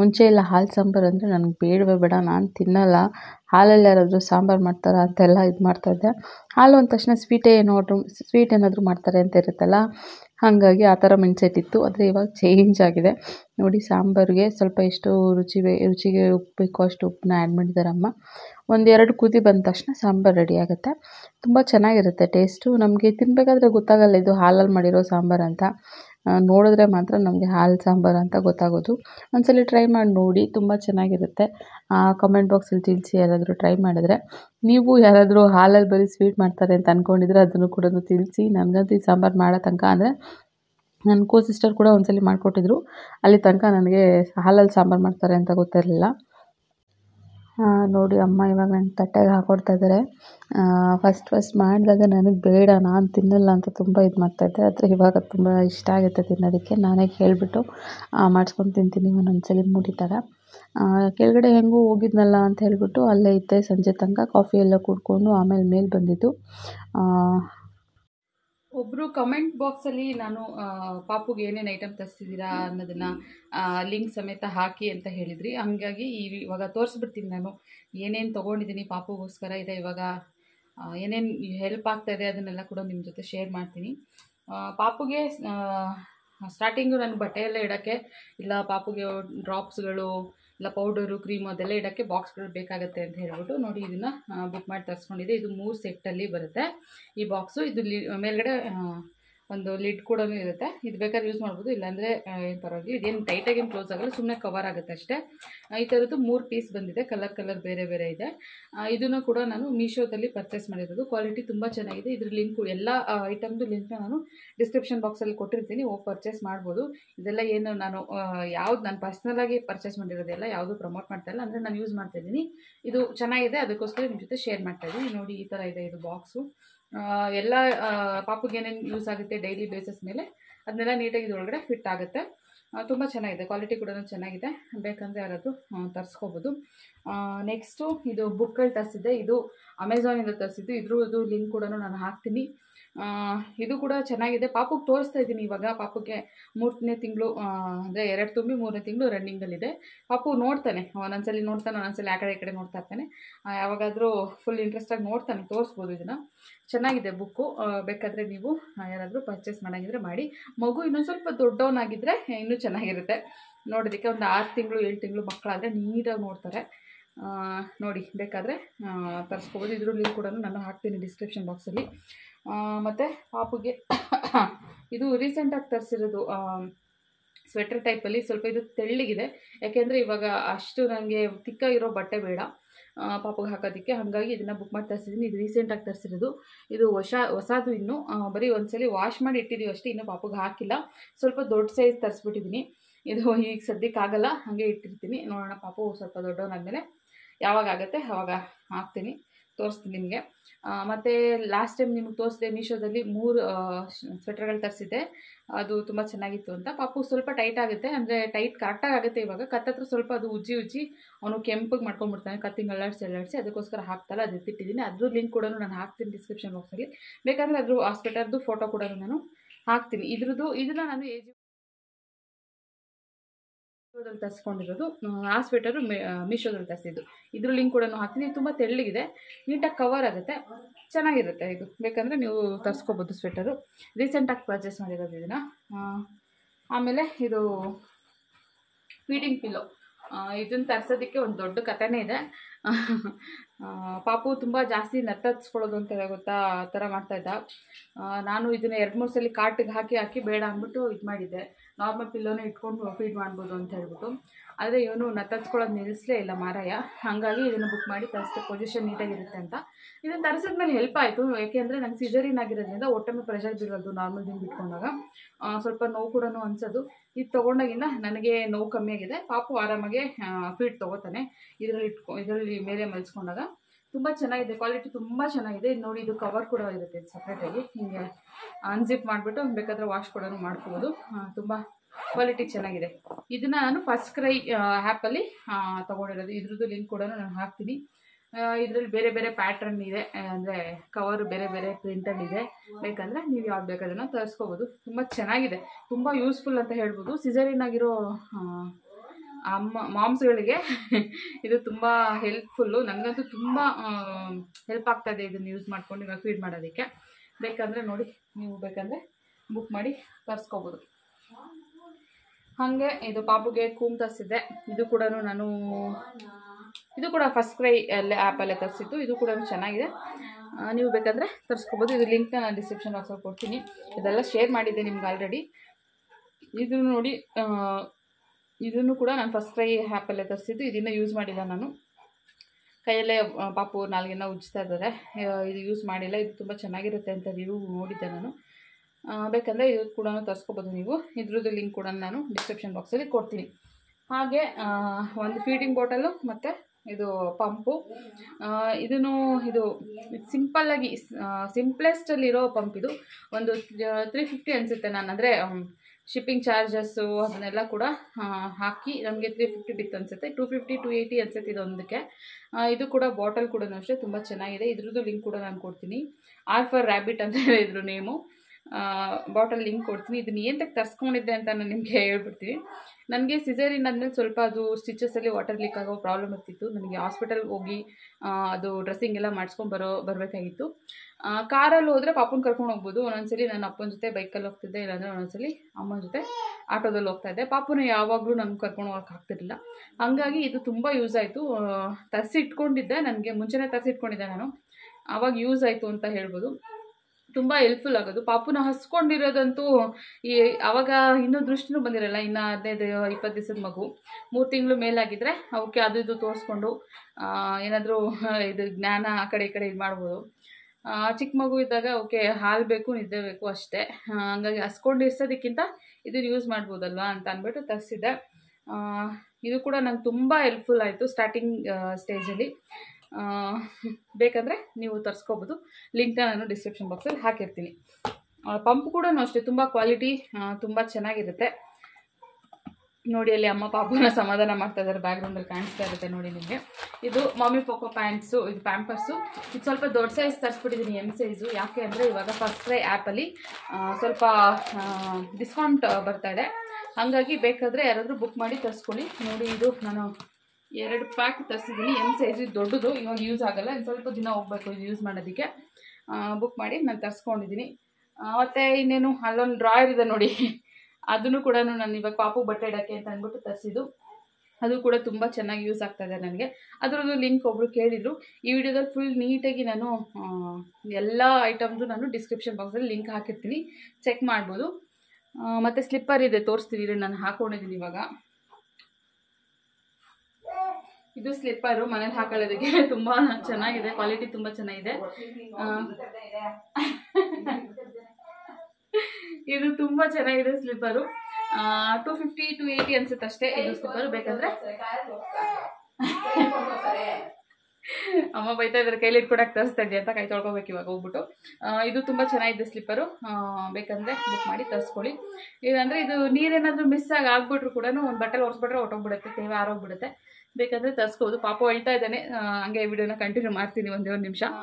ಮುಂಚೆ ಎಲ್ಲ ಹಾಲು ಸಾಂಬಾರು ಅಂದರೆ ನನಗೆ ಬೇಡವೇ ಬೇಡ ನಾನು ತಿನ್ನಲ್ಲ ಹಾಲಲ್ಲಿ ಯಾರಾದರೂ ಸಾಂಬಾರು ಮಾಡ್ತಾರಾ ಅಂತೆಲ್ಲ ಇದು ಮಾಡ್ತಾಯಿದ್ದೆ ಹಾಲು ಅಂದ ತಕ್ಷಣ ಸ್ವೀಟೇ ಏನಾದರೂ ಸ್ವೀಟ್ ಏನಾದರೂ ಮಾಡ್ತಾರೆ ಅಂತ ಇರುತ್ತಲ್ಲ ಹಾಗಾಗಿ ಆ ಥರ ಮೈಂಡ್ಸೆಟ್ ಇತ್ತು ಆದರೆ ಇವಾಗ ಚೇಂಜ್ ಆಗಿದೆ ನೋಡಿ ಸಾಂಬಾರಿಗೆ ಸ್ವಲ್ಪ ಎಷ್ಟು ರುಚಿ ಬೇ ರುಚಿಗೆ ಉಪ್ಪು ಬೇಕೋ ಅಷ್ಟು ಉಪ್ಪನ್ನ ಆ್ಯಡ್ ಮಾಡಿದ್ದಾರೆ ಅಮ್ಮ ಒಂದೆರಡು ಕುದಿ ಬಂದ ತಕ್ಷಣ ಸಾಂಬಾರು ರೆಡಿ ಆಗುತ್ತೆ ತುಂಬ ಚೆನ್ನಾಗಿರುತ್ತೆ ಟೇಸ್ಟು ನಮಗೆ ತಿನ್ನಬೇಕಾದ್ರೆ ಗೊತ್ತಾಗಲ್ಲ ಇದು ಹಾಲಲ್ಲಿ ಮಾಡಿರೋ ಸಾಂಬಾರು ಅಂತ ಆ, ನೋಡಿದ್ರೆ ಮಾತ್ರ ನಮಗೆ ಹಾಲು ಸಾಂಬಾರು ಅಂತ ಗೊತ್ತಾಗೋದು ಒಂದ್ಸಲ ಟ್ರೈ ಮಾಡಿ ನೋಡಿ ತುಂಬ ಚೆನ್ನಾಗಿರುತ್ತೆ ಕಮೆಂಟ್ ಬಾಕ್ಸಲ್ಲಿ ತಿಳಿಸಿ ಯಾರಾದರೂ ಟ್ರೈ ಮಾಡಿದ್ರೆ ನೀವು ಯಾರಾದರೂ ಹಾಲಲ್ಲಿ ಬರೀ ಸ್ವೀಟ್ ಮಾಡ್ತಾರೆ ಅಂತ ಅಂದ್ಕೊಂಡಿದ್ರೆ ಅದನ್ನು ಕೂಡ ತಿಳಿಸಿ ನನಗಂತೂ ಈ ಸಾಂಬಾರು ಮಾಡೋ ತನಕ ಅಂದರೆ ನನ್ನ ಕೋ ಸಿಸ್ಟರ್ ಕೂಡ ಒಂದ್ಸಲ ಮಾಡಿಕೊಟ್ಟಿದ್ರು ಅಲ್ಲಿ ತನಕ ನನಗೆ ಹಾಲಲ್ಲಿ ಸಾಂಬಾರು ಮಾಡ್ತಾರೆ ಅಂತ ಗೊತ್ತಿರಲಿಲ್ಲ ಆ, ನೋಡಿ ಅಮ್ಮ ಇವಾಗ ನನ್ನ ತಟ್ಟೆಗೆ ಹಾಕ್ಕೊಡ್ತಾ ಇದ್ದಾರೆ ಫಸ್ಟ್ ಫಸ್ಟ್ ಮಾಡಿದಾಗ ನನಗೆ ಬೇಡ ನಾನು ತಿನ್ನಲ್ಲ ಅಂತ ತುಂಬ ಇದು ಮಾಡ್ತಾಯಿದ್ದೆ ಆದರೆ ಇವಾಗ ತುಂಬ ಇಷ್ಟ ಆಗುತ್ತೆ ತಿನ್ನೋದಕ್ಕೆ ನಾನೇ ಕೇಳಿಬಿಟ್ಟು ಮಾಡಿಸ್ಕೊಂಡು ತಿಂತೀನಿ ಒಂದೊಂದು ಸಲ ಮೂಡಿ ಥರ ಆ, ಕೆಳಗಡೆ ಹೆಂಗೂ ಹೋಗಿದ್ನಲ್ಲ ಅಂತ ಹೇಳಿಬಿಟ್ಟು ಅಲ್ಲೇ ಇದ್ದೆ ಸಂಜೆ ತನಕ ಕಾಫಿ ಎಲ್ಲ ಕುಡ್ಕೊಂಡು ಆಮೇಲೆ ಮೇಲೆ ಬಂದಿದ್ದು ಆ, ಒಬ್ಬರು ಕಮೆಂಟ್ ಬಾಕ್ಸಲ್ಲಿ ನಾನು ಆ, ಪಾಪುಗೆ ಏನೇನು ಐಟಮ್ ತರಿಸಿದ್ದೀರಾ ಅನ್ನೋದನ್ನು ಲಿಂಕ್ ಸಮೇತ ಹಾಕಿ ಅಂತ ಹೇಳಿದ್ರಿ ಹಂಗಾಗಿ ಈ ಇವಾಗ ತೋರಿಸ್ಬಿಡ್ತೀನಿ ನಾನು ಏನೇನು ತೊಗೊಂಡಿದ್ದೀನಿ ಪಾಪುಗೋಸ್ಕರ ಇದೆ ಇವಾಗ ಏನೇನು ಹೆಲ್ಪ್ ಆಗ್ತಾ ಇದೆ ಅದನ್ನೆಲ್ಲ ಕೂಡ ನಿಮ್ಮ ಜೊತೆ ಶೇರ್ ಮಾಡ್ತೀನಿ ಆ, ಪಾಪುಗೆ ಸ್ಟಾರ್ಟಿಂಗು ನನಗೆ ಬಟ್ಟೆ ಎಲ್ಲ ಇಡೋಕ್ಕೆ ಇಲ್ಲ ಪಾಪುಗೆ ಡ್ರಾಪ್ಸ್ಗಳು ಇಲ್ಲ ಪೌಡರು ಕ್ರೀಮು ಅದೆಲ್ಲ ಇಡೋಕ್ಕೆ ಬಾಕ್ಸ್ಗಳು ಬೇಕಾಗುತ್ತೆ ಅಂತ ಹೇಳ್ಬಿಟ್ಟು ನೋಡಿ ಇದನ್ನು ಬುಕ್ ಮಾಡಿ ತರಿಸ್ಕೊಂಡಿದ್ದೆ ಇದು ಮೂರು ಸೆಟ್ಟಲ್ಲಿ ಬರುತ್ತೆ ಈ ಬಾಕ್ಸು ಇದು ಲಿ ಮೇಲ್ಗಡೆ ಆ, ಒಂದು ಲಿಡ್ ಕೂಡ ಇರುತ್ತೆ ಇದು ಬೇಕಾದ್ರೆ ಯೂಸ್ ಮಾಡ್ಬೋದು ಇಲ್ಲಾಂದರೆ ಏನು ಪರವಾಗಿಲ್ಲ ಇದೇನು ಟೈಟಾಗಿ ಏನು ಕ್ಲೋಸ್ ಆಗಲ್ಲ ಸುಮ್ಮನೆ ಕವರ್ ಆಗುತ್ತೆ ಅಷ್ಟೇ ಆ, ಈ ಥರದ್ದು ಮೂರು ಪೀಸ್ ಬಂದಿದೆ ಕಲರ್ ಕಲರ್ ಬೇರೆ ಬೇರೆ ಇದೆ ಆ, ಇದನ್ನು ಕೂಡ ನಾನು ಮೀಶೋದಲ್ಲಿ ಪರ್ಚೇಸ್ ಮಾಡಿರೋದು ಕ್ವಾಲಿಟಿ ತುಂಬ ಚೆನ್ನಾಗಿದೆ ಇದ್ರ ಲಿಂಕು ಎಲ್ಲ ಐಟಮ್ದು ಲಿಂಕ್ನ ನಾನು ಡಿಸ್ಕ್ರಿಪ್ಷನ್ ಬಾಕ್ಸಲ್ಲಿ ಕೊಟ್ಟಿರ್ತೀನಿ ಹೋಗಿ ಪರ್ಚೇಸ್ ಮಾಡ್ಬೋದು ಇದೆಲ್ಲ ಏನು ನಾನು ಯಾವ್ದು ನಾನು ಪರ್ಸ್ನಲಾಗಿ ಪರ್ಚೇಸ್ ಮಾಡಿರೋದೆಲ್ಲ ಯಾವುದು ಪ್ರಮೋಟ್ ಮಾಡ್ತಾ ಇಲ್ಲ ಅಂದರೆ ನಾನು ಯೂಸ್ ಮಾಡ್ತಾ ಇದ್ದೀನಿ ಇದು ಚೆನ್ನಾಗಿದೆ ಅದಕ್ಕೋಸ್ಕರ ನಿಮ್ಮ ಜೊತೆ ಶೇರ್ ಮಾಡ್ತಾ ಇದ್ದೀನಿ ನೋಡಿ ಈ ಥರ ಇದೆ ಇದು ಬಾಕ್ಸು ಎಲ್ಲ ಪಾಪುಗೆ ಏನೇನು ಯೂಸ್ ಆಗುತ್ತೆ ಡೈಲಿ ಬೇಸಿಸ್ ಮೇಲೆ ಅದನ್ನೆಲ್ಲ ನೀಟಾಗಿ ಇದ್ರೊಳಗಡೆ ಫಿಟ್ ಆಗುತ್ತೆ ತುಂಬ ಚೆನ್ನಾಗಿದೆ ಕ್ವಾಲಿಟಿ ಕೂಡ ಚೆನ್ನಾಗಿದೆ ಬೇಕಂದರೆ ಯಾರಾದರೂ ತರಿಸ್ಕೋಬೋದು ನೆಕ್ಸ್ಟು ಇದು ಬುಕ್ಗಳು ತರಿಸಿದ್ದೆ ಇದು ಅಮೆಝಾನಿಂದ ತರಿಸಿದ್ದು ಇದ್ರದ್ದು ಲಿಂಕ್ ಕೂಡ ನಾನು ಹಾಕ್ತೀನಿ ಆ, ಇದು ಕೂಡ ಚೆನ್ನಾಗಿದೆ ಪಾಪುಗೆ ತೋರಿಸ್ತಾ ಇದ್ದೀನಿ ಇವಾಗ ಪಾಪುಗೆ ಮೂರನೇ ತಿಂಗಳು ಅಂದರೆ ಎರಡು ತುಂಬಿ ಮೂರನೇ ತಿಂಗಳು ರನ್ನಿಂಗಲ್ಲಿದೆ ಪಾಪು ನೋಡ್ತಾನೆ ಒಂದೊಂದ್ಸಲಿ ನೋಡ್ತಾನೆ ಒಂದೊಂದ್ಸಲಿ ಆ ಕಡೆ ಈ ಕಡೆ ನೋಡ್ತಾ ಇರ್ತಾನೆ ಆ, ಯಾವಾಗಾದರೂ ಫುಲ್ ಇಂಟ್ರೆಸ್ಟಾಗಿ ನೋಡ್ತಾನೆ ತೋರಿಸ್ಬೋದು ಇದನ್ನು ಚೆನ್ನಾಗಿದೆ ಬುಕ್ಕು ಬೇಕಾದರೆ ನೀವು ಆ, ಯಾರಾದರೂ ಪರ್ಚೇಸ್ ಮಾಡೋಂಗಿದ್ರೆ ಮಾಡಿ ಮಗು ಇನ್ನೊಂದು ಸ್ವಲ್ಪ ದೊಡ್ಡವನಾಗಿದ್ದರೆ ಇನ್ನೂ ಚೆನ್ನಾಗಿರುತ್ತೆ ನೋಡೋದಕ್ಕೆ ಒಂದು ಆರು ತಿಂಗಳು ಏಳು ತಿಂಗಳು ಮಕ್ಕಳಾದರೆ ನೀಟಾಗಿ ನೋಡ್ತಾರೆ ಆ, ನೋಡಿ ಬೇಕಾದರೆ ತರಿಸ್ಕೋಬೋದು ಇದ್ರ ಲಿಂಕ್ ಕೂಡ ನಾನು ಹಾಕ್ತೀನಿ ಡಿಸ್ಕ್ರಿಪ್ಷನ್ ಬಾಕ್ಸಲ್ಲಿ ಮತ್ತು ಪಾಪುಗೆ ಇದು ರೀಸೆಂಟಾಗಿ ತರಿಸಿರೋದು ಸ್ವೆಟರ್ ಟೈಪಲ್ಲಿ ಸ್ವಲ್ಪ ಇದು ತೆಳ್ಳಗಿದೆ ಯಾಕೆಂದರೆ ಇವಾಗ ಅಷ್ಟು ನನಗೆ ತಿಕ್ಕ ಇರೋ ಬಟ್ಟೆ ಬೇಡ ಆ, ಪಾಪುಗೆ ಹಾಕೋದಕ್ಕೆ ಹಾಗಾಗಿ ಇದನ್ನು ಬುಕ್ ಮಾಡಿ ತರಿಸಿದ್ದೀನಿ ಇದು ರೀಸೆಂಟಾಗಿ ತರಿಸಿರೋದು ಇದು ಹೊಸ ಹೊಸದು ಇನ್ನು ಆ, ಬರೀ ಒಂದ್ಸಲಿ ವಾಶ್ ಮಾಡಿ ಇಟ್ಟಿದ್ದೀವಿ ಅಷ್ಟೇ ಇನ್ನೂ ಪಾಪುಗೆ ಹಾಕಿಲ್ಲ ಸ್ವಲ್ಪ ದೊಡ್ಡ ಸೈಜ್ ತರಿಸ್ಬಿಟ್ಟಿದ್ದೀನಿ ಇದು ಈಗ ಸದ್ಯಕ್ಕೆ ಆಗಲ್ಲ ಹಾಗೆ ಇಟ್ಟಿರ್ತೀನಿ ನೋಡೋಣ ಪಾಪು ಸ್ವಲ್ಪ ದೊಡ್ಡವನಾದ್ಮೇಲೆ ಯಾವಾಗ ಆಗುತ್ತೆ ಆವಾಗ ಹಾಕ್ತೀನಿ ತೋರಿಸ್ತೀನಿ ನಿಮಗೆ ಮತ್ತು ಲಾಸ್ಟ್ ಟೈಮ್ ನಿಮ್ಗೆ ತೋರಿಸಿದೆ ಮೀಶೋದಲ್ಲಿ ಮೂರು ಸ್ವೆಟರ್ಗಳು ತರಿಸಿದ್ದೆ ಅದು ತುಂಬ ಚೆನ್ನಾಗಿತ್ತು ಅಂತ ಪಾಪು ಸ್ವಲ್ಪ ಟೈಟ್ ಆಗುತ್ತೆ ಅಂದರೆ ಟೈಟ್ ಕರೆಕ್ಟಾಗಿ ಆಗುತ್ತೆ ಇವಾಗ ಕತ್ತತ್ರ ಸ್ವಲ್ಪ ಅದು ಉಜ್ಜಿ ಉಜ್ಜಿ ಅವನು ಕೆಂಪಿಗೆ ಮಾಡ್ಕೊಂಡ್ಬಿಡ್ತಾನೆ ಕತ್ತಿಂಗ್ ಅಲ್ಲಾಡಿಸಿ ಅಲ್ಲಾಡಿಸಿ ಅದಕ್ಕೋಸ್ಕರ ಹಾಕ್ತಲ್ಲ ಅದು ಎತ್ತಿಟ್ಟಿದ್ದೀನಿ ಅದ್ರ ಲಿಂಕ್ ಕೂಡ ನಾನು ಹಾಕ್ತೀನಿ ಡಿಸ್ಕ್ರಿಪ್ಷನ್ ಬಾಕ್ಸಲ್ಲಿ ಬೇಕಾದರೆ ಅದ್ರ ಆ ಸ್ವೆಟರ್ದು ಫೋಟೋ ಕೂಡ ನಾನು ಹಾಕ್ತೀನಿ ಇದ್ರದ್ದು ಇದನ್ನು ನಾನು ಏಜ್ ಮೀಶೋದಲ್ಲಿ ತರಿಸ್ಕೊಂಡಿರೋದು ಆ ಸ್ವೆಟರು ಮೀಶೋದಲ್ಲಿ ತರಿಸಿದ್ದು ಇದ್ರ ಲಿಂಕ್ ಕೂಡ ಹಾಕ್ತೀನಿ ಇದು ತುಂಬ ತೆಳ್ಳಗಿದೆ ನೀಟಾಗಿ ಕವರ್ ಆಗುತ್ತೆ ಚೆನ್ನಾಗಿರುತ್ತೆ ಇದು ಬೇಕಂದರೆ ನೀವು ತರಿಸ್ಕೋಬೋದು ಸ್ವೆಟರು ರೀಸೆಂಟಾಗಿ ಪರ್ಚೇಸ್ ಮಾಡಿರೋದು ಇದನ್ನು ಆಮೇಲೆ ಇದು ಫೀಡಿಂಗ್ ಪಿಲ್ಲೋ ಇದನ್ನು ತರಿಸೋದಕ್ಕೆ ಒಂದು ದೊಡ್ಡ ಕಥೆನೇ ಇದೆ ಆ, ಪಾಪು ತುಂಬ ಜಾಸ್ತಿ ನತ್ತರಿಸ್ಕೊಳ್ಳೋದು ಅಂತ ಹೇಳಿ ಗೊತ್ತಾ ಆ ಥರ ಮಾಡ್ತಾಯಿದ್ದ ಆ, ನಾನು ಇದನ್ನು ಎರಡು ಮೂರು ಸಲ ಕಾಟಿಗೆ ಹಾಕಿ ಹಾಕಿ ಬೇಡ ಅಂದ್ಬಿಟ್ಟು ಇದು ಮಾಡಿದ್ದೆ ನಾರ್ಮಲ್ ಪಿಲ್ಲೋನೇ ಇಟ್ಕೊಂಡು ಫೀಡ್ ಮಾಡ್ಬೋದು ಅಂತ ಹೇಳ್ಬಿಟ್ಟು ಆದರೆ ಇವನು ನತ್ತರಿಸ್ಕೊಳ್ಳೋದು ನಿಲ್ಲಿಸಲೇ ಇಲ್ಲ ಮಾರಾಯ ಹಾಗಾಗಿ ಇದನ್ನು ಬುಕ್ ಮಾಡಿ ತರಿಸಿದ ಪೊಸಿಷನ್ ನೀಟಾಗಿರುತ್ತೆ ಅಂತ ಇದನ್ನು ತರಿಸಿದ್ಮೇಲೆ ಹೆಲ್ಪ್ ಆಯಿತು ಯಾಕೆಂದರೆ ನಂಗೆ ಸಿಸರಿನ್ ಆಗಿರೋದ್ರಿಂದ ಹೊಟ್ಟೆ ಮೇಲೆ ಪ್ರೆಷರ್ ಬೀಳೋದು ನಾರ್ಮಲ್ ದಿನ ಬಿಟ್ಕೊಂಡಾಗ ಆ, ಸ್ವಲ್ಪ ನೋವು ಕೂಡ ಅನ್ಸೋದು ಇದು ತೊಗೊಂಡಾಗಿಂದ ನನಗೆ ನೋವು ಕಮ್ಮಿ ಆಗಿದೆ ಪಾಪು ಆರಾಮಾಗೆ ಫೀಡ್ ತೊಗೋತಾನೆ ಇದರಲ್ಲಿ ಇಟ್ಕೊ ಇದರಲ್ಲಿ ಮೇಲೆ ಮಲ್ಸ್ಕೊಂಡಾಗ ತುಂಬ ಚೆನ್ನಾಗಿದೆ ಕ್ವಾಲಿಟಿ ತುಂಬ ಚೆನ್ನಾಗಿದೆ ಇದು ನೋಡಿ ಇದು ಕವರ್ ಕೂಡ ಇರುತ್ತೆ ಇದು ಸಪ್ರೇಟಾಗಿ ಹಿಂಗೆ ಅನ್ಜಿಪ್ ಮಾಡಿಬಿಟ್ಟು ಬೇಕಾದರೆ ವಾಶ್ ಕೂಡ ಮಾಡ್ಕೋಬೋದು ತುಂಬ ಕ್ವಾಲಿಟಿ ಚೆನ್ನಾಗಿದೆ ಇದನ್ನು ನಾನು ಫಸ್ಟ್ ಕ್ರೈ ಆ್ಯಪಲ್ಲಿ ತೊಗೊಂಡಿರೋದು ಇದ್ರದ್ದು ಲಿಂಕ್ ಕೂಡ ನಾನು ಹಾಕ್ತೀನಿ ಇದರಲ್ಲಿ ಬೇರೆ ಬೇರೆ ಪ್ಯಾಟ್ರನ್ ಇದೆ ಅಂದರೆ ಕವರು ಬೇರೆ ಬೇರೆ ಪ್ರಿಂಟಲ್ಲಿ ಇದೆ ಬೇಕಂದರೆ ನೀವು ಯಾವ್ದು ಬೇಕಾದನ್ನು ತರಿಸ್ಕೋಬೋದು ತುಂಬ ಚೆನ್ನಾಗಿದೆ ತುಂಬ ಯೂಸ್ಫುಲ್ ಅಂತ ಹೇಳ್ಬೋದು ಸಿಸರಿನ್ ಆಗಿರೋ ಅಮ್ಮ ಮಾಮ್ಸ್ಗಳಿಗೆ ಇದು ತುಂಬ ಹೆಲ್ಪ್ಫುಲ್ಲು ನನಗಂತೂ ತುಂಬ ಹೆಲ್ಪ್ ಆಗ್ತಾ ಇದೆ ಇದನ್ನು ಯೂಸ್ ಮಾಡ್ಕೊಂಡು ಇವಾಗ ಫೀಡ್ ಮಾಡೋದಕ್ಕೆ ಬೇಕಂದರೆ ನೋಡಿ ನೀವು ಬೇಕಂದರೆ ಬುಕ್ ಮಾಡಿ ತರಿಸ್ಕೋಬೋದು ಹಾಗೆ ಇದು ಪಾಪುಗೆ ಕೂಮ್ ತರಿಸಿದ್ದೆ ಇದು ಕೂಡ ನಾನು ಇದು ಕೂಡ ಫಸ್ಟ್ ಕ್ರೈ ಅಲ್ಲೇ ಆ್ಯಪಲ್ಲೇ ತರಿಸಿದ್ದು ಇದು ಕೂಡ ಚೆನ್ನಾಗಿದೆ ಆ, ನೀವು ಬೇಕಂದರೆ ತರಿಸ್ಕೋಬೋದು ಇದು ಲಿಂಕ್ನ ನಾನು ಡಿಸ್ಕ್ರಿಪ್ಷನ್ ಬಾಕ್ಸಲ್ಲಿ ಕೊಡ್ತೀನಿ ಇದೆಲ್ಲ ಶೇರ್ ಮಾಡಿದ್ದೆ ನಿಮ್ಗೆ ಆಲ್ರೆಡಿ ಇದು ನೋಡಿ ಆ, ಇದನ್ನು ಕೂಡ ನಾನು ಫಸ್ಟ್ ಕ್ರೈ ಆ್ಯಪಲ್ಲೇ ತರಿಸಿದ್ದು ಇದನ್ನು ಯೂಸ್ ಮಾಡಿಲ್ಲ ನಾನು ಕೈಯಲ್ಲೇ ಆ, ಪಾಪು ನಾಲ್ಗೆನ ಉಜ್ತಾ ಇದ್ದಾರೆ ಆ, ಇದು ಯೂಸ್ ಮಾಡಿಲ್ಲ ಇದು ತುಂಬ ಚೆನ್ನಾಗಿರುತ್ತೆ ಅಂತ ರಿವ್ಯೂ ನೋಡಿದ್ದೆ ನಾನು ಆ, ಬೇಕಂದರೆ ಇದು ಕೂಡ ತರಿಸ್ಕೋಬೋದು ನೀವು ಇದ್ರದ್ದು ಲಿಂಕ್ ಕೂಡ ನಾನು ಡಿಸ್ಕ್ರಿಪ್ಷನ್ ಬಾಕ್ಸಲ್ಲಿ ಕೊಡ್ತೀನಿ ಹಾಗೆ ಆ, ಒಂದು ಫೀಡಿಂಗ್ ಬಾಟಲು ಮತ್ತು ಇದು ಪಂಪು ಇದನ್ನು ಇದು ಸಿಂಪಲ್ಲಾಗಿ ಸಿಂಪ್ಲೆಸ್ಟಲ್ಲಿರೋ ಪಂಪ್ ಇದು ಒಂದು ತ್ರೀ ಫಿಫ್ಟಿ ಅನಿಸುತ್ತೆ ನಾನು ಅಂದರೆ ಶಿಪ್ಪಿಂಗ್ ಚಾರ್ಜಸ್ಸು ಅದನ್ನೆಲ್ಲ ಕೂಡ ಆ, ಹಾಕಿ ನಮಗೆ ತ್ರೀ ಫಿಫ್ಟಿ ಬಿತ್ತು ಅನಿಸುತ್ತೆ ಟೂ ಫಿಫ್ಟಿ ಟು ಏಯ್ಟಿ ಅನಿಸುತ್ತೆ ಇದೊಂದಕ್ಕೆ ಆ, ಇದು ಕೂಡ ಬಾಟಲ್ ಕೂಡ ಅಷ್ಟೇ ತುಂಬ ಚೆನ್ನಾಗಿದೆ ಇದ್ರದ್ದು ಲಿಂಕ್ ಕೂಡ ನಾನು ಕೊಡ್ತೀನಿ ಆರ್ ಫಾರ್ ರ್ಯಾಬಿಟ್ ಅಂತ ಇದೆ ಇದ್ರ ನೇಮು ಬಾಟಲ್ ಲಿಂಕ್ ಕೊಡ್ತೀನಿ ಇದನ್ನ ಏನಕ್ಕೆ ತರಿಸ್ಕೊಂಡಿದ್ದೆ ಅಂತ ನಾನು ನಿಮಗೆ ಹೇಳ್ಬಿಡ್ತೀನಿ ನನಗೆ ಸಿಸೇರಿನ್ ಆದಮೇಲೆ ಸ್ವಲ್ಪ ಅದು ಸ್ಟಿಚಸಲ್ಲಿ ವಾಟರ್ ಲೀಕ್ ಆಗೋ ಪ್ರಾಬ್ಲಮ್ ಇರ್ತಿತ್ತು ನನಗೆ ಹಾಸ್ಪಿಟಲ್ಗೆ ಹೋಗಿ ಆ, ಅದು ಡ್ರೆಸ್ಸಿಂಗ್ ಎಲ್ಲ ಮಾಡಿಸ್ಕೊಂಡು ಬರೋ ಬರಬೇಕಾಗಿತ್ತು ಕಾರಲ್ಲಿ ಹೋದರೆ ಪಾಪುನ ಕರ್ಕೊಂಡು ಹೋಗ್ಬೋದು ಒಂದೊಂದ್ಸಲಿ ನನ್ನ ಅಪ್ಪನ ಜೊತೆ ಬೈಕಲ್ಲಿ ಹೋಗ್ತಿದ್ದೆ ಇಲ್ಲಾಂದರೆ ಒಂದೊಂದ್ಸಲಿ ಅಮ್ಮನ ಜೊತೆ ಆಟೋದಲ್ಲಿ ಹೋಗ್ತಾ ಇದ್ದೆ ಪಾಪುನ ಯಾವಾಗಲೂ ನಮ್ಗೆ ಕರ್ಕೊಂಡು ಹೋಗಕ್ಕೆ ಆಗ್ತಿರ್ಲಿಲ್ಲ ಹಾಗಾಗಿ ಇದು ತುಂಬ ಯೂಸ್ ಆಯಿತು ತರಿಸಿ ಇಟ್ಕೊಂಡಿದ್ದೆ ನನಗೆ ಮುಂಚೆನೇ ತರಿಸಿ ಇಟ್ಕೊಂಡಿದ್ದೆ ನಾನು ಆವಾಗ ಯೂಸ್ ಆಯಿತು ಅಂತ ಹೇಳ್ಬೋದು ತುಂಬ ಹೆಲ್ಪ್ಫುಲ್ ಆಗೋದು ಪಾಪುನ ಹಸ್ಕೊಂಡಿರೋದಂತೂ ಈ ಆವಾಗ ಇನ್ನೂ ದೃಷ್ಟಿನೂ ಬಂದಿರಲ್ಲ ಇನ್ನು ಹದಿನೈದು ಇಪ್ಪತ್ತು ದಿವಸದ ಮಗು ಮೂರು ತಿಂಗಳು ಮೇಲಾಗಿದ್ದರೆ ಅವಕ್ಕೆ ಅದು ಇದು ತೋರಿಸ್ಕೊಂಡು ಏನಾದರೂ ಇದು ಜ್ಞಾನ ಆ ಕಡೆ ಈ ಕಡೆ ಇದು ಮಾಡ್ಬೋದು ಆ, ಚಿಕ್ಕ ಮಗು ಇದ್ದಾಗ ಓಕೆ ಹಾಲು ಬೇಕು ನಿದ್ದೆ ಬೇಕು ಅಷ್ಟೇ ಆ, ಹಂಗಾಗಿ ಹಸ್ಕೊಂಡಿರ್ಸೋದಕ್ಕಿಂತ ಇದನ್ನು ಯೂಸ್ ಮಾಡ್ಬೋದಲ್ವಾ ಅಂತ ಅಂದ್ಬಿಟ್ಟು ತರಿಸಿದ್ದೆ ಇದು ಕೂಡ ನಂಗೆ ತುಂಬ ಹೆಲ್ಪ್ಫುಲ್ ಆಯಿತು ಸ್ಟಾರ್ಟಿಂಗ್ ಸ್ಟೇಜಲ್ಲಿ ಬೇಕಂದರೆ ನೀವು ತರಿಸ್ಕೋಬೋದು ಲಿಂಕ್ನ ನಾನು ಡಿಸ್ಕ್ರಿಪ್ಷನ್ ಬಾಕ್ಸಲ್ಲಿ ಹಾಕಿರ್ತೀನಿ ಪಂಪ್ ಕೂಡ ಅಷ್ಟೇ ತುಂಬ ಕ್ವಾಲಿಟಿ ತುಂಬ ಚೆನ್ನಾಗಿರುತ್ತೆ ನೋಡಿ ಅಲ್ಲಿ ಅಮ್ಮ ಪಾಪನ ಸಮಾಧಾನ ಮಾಡ್ತಾ ಇದ್ದಾರೆ ಬ್ಯಾಕ್ಗ್ರೌಂಡಲ್ಲಿ ಕಾಣಿಸ್ತಾ ಇರುತ್ತೆ ನೋಡಿ ನಿಮಗೆ ಇದು ಮಮ್ಮಿ ಪೋಕೋ ಪ್ಯಾಂಟ್ಸು ಇದು ಪ್ಯಾಂಪರ್ಸು ಇದು ಸ್ವಲ್ಪ ದೊಡ್ಡ ಸೈಜ್ ತರಿಸ್ಬಿಟ್ಟಿದ್ದೀನಿ ಎಮ್ ಸೈಜು ಯಾಕೆ ಅಂದರೆ ಇವಾಗ ಫಸ್ಟ್ ಕ್ರೈ ಆ್ಯಪಲ್ಲಿ ಸ್ವಲ್ಪ ಡಿಸ್ಕೌಂಟ್ ಬರ್ತಾ ಇದೆ ಹಾಗಾಗಿ ಬೇಕಾದರೆ ಯಾರಾದರೂ ಬುಕ್ ಮಾಡಿ ತರಿಸ್ಕೊಳ್ಳಿ ನೋಡಿ ಇದು ನಾನು ಎರಡು ಪ್ಯಾಕ್ ತರಿಸಿದ್ದೀನಿ ಎಮ್ ಸೈಜು ಇದು ದೊಡ್ಡದು ಇವಾಗ ಯೂಸ್ ಆಗಲ್ಲ ಇನ್ನು ಸ್ವಲ್ಪ ದಿನ ಹೋಗಬೇಕು ಇದು ಯೂಸ್ ಮಾಡೋದಕ್ಕೆ ಬುಕ್ ಮಾಡಿ ನಾನು ತರಿಸ್ಕೊಂಡಿದ್ದೀನಿ ಮತ್ತು ಇನ್ನೇನು ಅಲ್ಲೊಂದು ಡ್ರಾಯರ್ ಇದೆ ನೋಡಿ ಅದನ್ನು ಕೂಡ ನಾನು ಇವಾಗ ಪಾಪು ಬಟ್ಟೆ ಇಡೋಕ್ಕೆ ಅಂತ ಅಂದ್ಬಿಟ್ಟು ತರಿಸಿದ್ದು ಅದು ಕೂಡ ತುಂಬ ಚೆನ್ನಾಗಿ ಯೂಸ್ ಆಗ್ತಾ ಇದೆ ನನಗೆ ಅದರದ್ದು ಲಿಂಕ್ ಒಬ್ಬರು ಕೇಳಿದರು ಈ ವಿಡಿಯೋದಲ್ಲಿ ಫುಲ್ ನೀಟಾಗಿ ನಾನು ಆ, ಎಲ್ಲ ಐಟಮ್ದು ನಾನು ಡಿಸ್ಕ್ರಿಪ್ಷನ್ ಬಾಕ್ಸಲ್ಲಿ ಲಿಂಕ್ ಹಾಕಿರ್ತೀನಿ ಚೆಕ್ ಮಾಡ್ಬೋದು ಆ, ಮತ್ತು ಸ್ಲಿಪ್ಪರ್ ಇದೆ ತೋರಿಸ್ತೀನಿ ಇರಿ, ನಾನು ಹಾಕೊಂಡಿದ್ದೀನಿ ಇವಾಗ ಇದು ಸ್ಲಿಪ್ಪರು ಮನೇಲಿ ಹಾಕೊಳ್ಳೋದಕ್ಕೆ ತುಂಬ ಚೆನ್ನಾಗಿದೆ ಕ್ವಾಲಿಟಿ ತುಂಬ ಚೆನ್ನಾಗಿದೆ ಆ, ಇದು ತುಂಬ ಚೆನ್ನಾಗಿದೆ slipper two fifty to eighty ಅನ್ಸುತ್ತೆ ಅಷ್ಟೇ ಇದು ಸ್ಲಿಪ್ಪರು ಬೇಕಂದ್ರೆ ಅಮ್ಮ ಬೈತಾ ಇದ್ದಾರೆ ಕೈಲಿ ಇಟ್ಕೊಡಕ್ಕೆ ತರಿಸ್ತಾ ಇದೆಯಾ ಅಂತ ಕೈ ತೊಳ್ಕೊಬೇಕು ಇವಾಗ ಹೋಗ್ಬಿಟ್ಟು ಆ, ಇದು ತುಂಬ ಚೆನ್ನಾಗಿದೆ ಸ್ಲಿಪ್ಪರು ಬೇಕಂದರೆ ಬುಕ್ ಮಾಡಿ ತರಿಸ್ಕೊಳ್ಳಿ ಇದಂದರೆ ಇದು ನೀರೇನಾದರೂ ಮಿಸ್ ಆಗಿ ಆಗ್ಬಿಟ್ರು ಕೂಡ ಒಂದು ಬಟ್ಟೆಲಿ ಒರೆಸ್ಬಿಟ್ರೆ ಹೊಟ್ಟೋಗ್ಬಿಡುತ್ತೆ ತೇವ ಆರೋಗ್ಬಿಡುತ್ತೆ ಬೇಕಂದರೆ ತರಿಸ್ಬೋದು ಪಾಪ ಹೇಳ್ತಾ ಇದ್ದಾನೆ ಆ, ಹಂಗೆ ವಿಡಿಯೋನ ಕಂಟಿನ್ಯೂ ಮಾಡ್ತೀನಿ ಒಂದೇ ಒಂದು ನಿಮಿಷ